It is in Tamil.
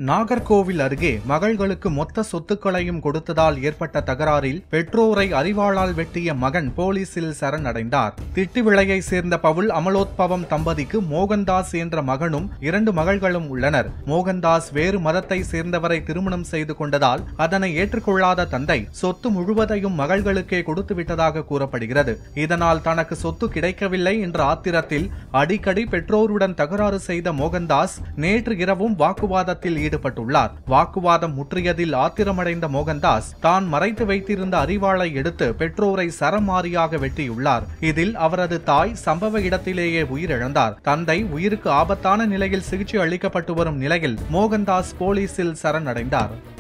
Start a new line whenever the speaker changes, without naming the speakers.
நாகர்கோவில் அருகே மகள்களுக்கு மொத்த சொத்துக்களையும் கொடுத்ததால் ஏற்பட்ட தகராறில் பெற்றோரை அறிவாளால் வெட்டிய மகன் போலீசில் சரணடைந்தார் திட்டுவிளையை சேர்ந்த பவுல் அமலோத்பவம் தம்பதிக்கு மோகன்தாஸ் என்ற மகனும் இரண்டு மகள்களும் உள்ளனர் மோகன்தாஸ் வேறு மதத்தை சேர்ந்தவரை திருமணம் செய்து கொண்டதால் அதனை ஏற்றுக்கொள்ளாத தந்தை சொத்து முழுவதையும் மகள்களுக்கே கொடுத்து விட்டதாக கூறப்படுகிறது இதனால் தனக்கு சொத்து கிடைக்கவில்லை என்ற ஆத்திரத்தில் அடிக்கடி பெற்றோருடன் தகராறு செய்த மோகன்தாஸ் நேற்று இரவும் வாக்குவாதத்தில் ஈடுபட்டுள்ளார் வாக்குவாதம் முற்றியதில் ஆத்திரமடைந்த மோகன்தாஸ் தான் மறைத்து வைத்திருந்த அறிவாளை எடுத்து பெற்றோரை சரமாரியாக வெட்டியுள்ளார் இதில் அவரது தாய் சம்பவ இடத்திலேயே உயிரிழந்தார் தந்தை உயிருக்கு ஆபத்தான நிலையில் சிகிச்சை அளிக்கப்பட்டு வரும் நிலையில் மோகன்தாஸ் போலீசில் சரணடைந்தார்